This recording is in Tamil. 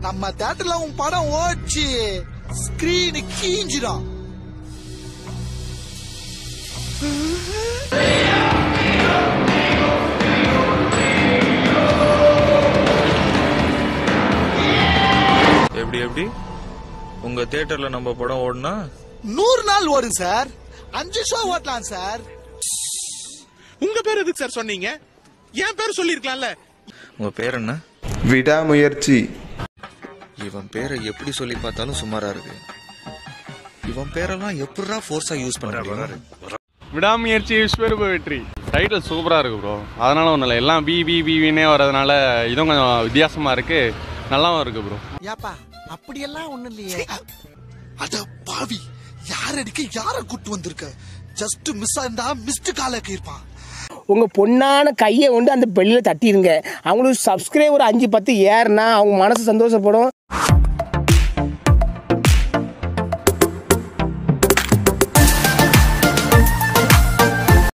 நம்ம தேட்டர்ல உன் படம் ஓடிச்சு ஸ்கிரீனு கீஞ்சிடும் எப்படி எப்படி உங்க தியேட்டர்ல நம்ம படம் ஓடுனா நூறு நாள் ஓடும் சார் அஞ்சு ஷோ ஓட்டலாம் சார் உங்க பேர் எதுக்கு சார் சொன்னீங்க என் பேர் சொல்லிருக்கலாம்ல உங்க பேர் என்ன விடாமுயற்சி இவன் பேரை எப்படி சொல்லி பார்த்தாலும் சுமாரா இருக்கு இவன் பேரெல்லாம் எப்படிடா ஃபோர்ஸா யூஸ் பண்றாரு விடாமுயற்சி விஸ்வரூப வெற்றி டைட்டில் சூப்பராக இருக்கு ப்ரோ அதனால ஒன்றும் இல்லை எல்லாம் பி பி பின்னே வர்றதுனால இதுவும் கொஞ்சம் வித்தியாசமாக இருக்கு நல்லாவும் இருக்கு ப்ரோ ஏப்பா அப்படியெல்லாம் ஒண்ணு இல்லையே அட பாவி யார் அடிக்க யார கூட்டு வந்திருக்க ஜஸ்ட் மிஸ் ஆயிருந்தா மிஸ்டு கால இருப்பான் உங்க பொண்ணான கையை கொண்டு அந்த பெல்லில் தட்டிடுங்க அவங்களுக்கு சப்ஸ்கிரைபர் அஞ்சு பத்து ஏறுனா அவங்க மனசு சந்தோஷப்படும்